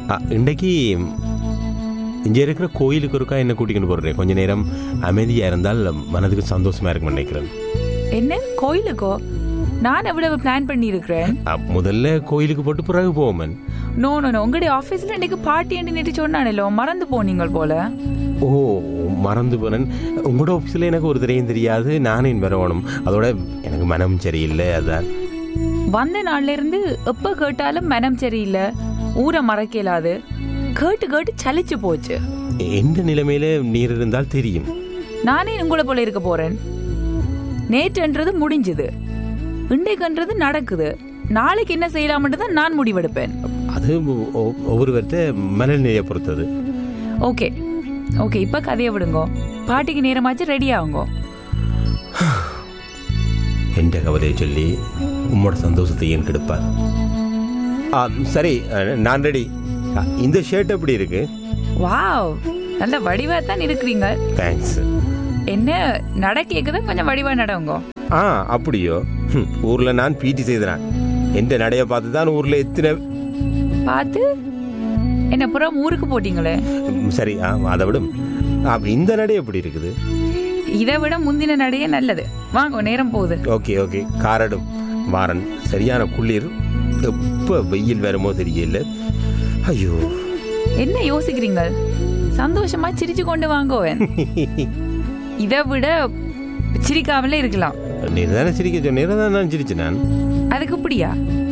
அ, இன்றைக்கு இங்கே இருக்கிற கோயிலுக்கு இருக்கா என்ன கூட்டிக்கிட்டு போடுறேன் கொஞ்ச நேரம் அமைதியாக இருந்தால் மனதுக்கு சந்தோஷமா இருக்கும்னு நினைக்கிறேன் என்ன கோயிலுக்கோ நான் எவ்வளவு பிளான் பண்ணி இருக்கிறேன் அ, முதல்ல கோயிலுக்கு போட்டு பிறகு போவோமன் நோ நோ நோ உங்களுடைய ஆபீஸ்ல இன்னைக்கு பார்ட்டி என்று நேற்று சொன்னானല്ലോ மறந்து போனீங்க போல ஓ மறந்து போனேன் உங்களோட ஆஃபீஸில் எனக்கு ஒரு திரையும் தெரியாது நானே வரணும் அதோட எனக்கு மனம் சரியில்லை அதான் வந்த நாள்ல இருந்து எப்ப கேட்டாலும் மனம் சரியில்லை ஊரை மறக்கலாது கேட்டு கேட்டு சலிச்சு போச்சு எந்த நிலைமையில நீர் இருந்தால் தெரியும் நானே உங்களை போல இருக்க போறேன் நேற்றுன்றது முடிஞ்சுது இன்றைக்குன்றது நடக்குது நாளைக்கு என்ன செய்யலாம்னு தான் நான் முடிவெடுப்பேன் அது ஒ- ஒவ்வொருவர்கிட்ட மனநிலையை பொறுத்தது ஓகே ஓகே இப்ப கதையை விடுங்கோ பாட்டிக்கு நேரமாச்சு ரெடி ஆகுங்கோ என்ற கவலையை சொல்லி உம்மோட சந்தோஷத்தை ஏன் கெடுப்பார் ஆ, சரி அஹ், நான் ரெடி அ, இந்த ஷர்ட் எப்படி இருக்கு வாவ் நல்ல வடிவா தான் இருக்கிறீங்க தேங்க்ஸ் என்ன நட கேக்குது கொஞ்சம் வடிவா நடவுங்கோ ஆ அப்படியோ ஹம், ஊர்ல நான் பிடி செய்தேன் எந்த நடைய பார்த்து தான் ஊர்ல எத்தனை பார்த்து என்ன புறம் ஊருக்கு போட்டீங்களே ம், சரி ஆ, அதை விடும் அப்ப இந்த நடை எப்படி இருக்குது இதை விட முந்தின நடையே நல்லது வாங்க நேரம் போகுது ஓகே ஓகே காரடும் வாரன் சரியான குளிர் எப்ப வெயில் வருமோ தெரியல ஐயோ என்ன யோசிக்கிறீங்க சந்தோஷமா சிரிச்சு கொண்டு வாங்கோவேன் இதை விட சிரிக்காமலே இருக்கலாம் நீ தானே சிரிக்க சொன்னேன் தான் நான் சிரிச்சேன் நான் அதுக்கு இப்படியா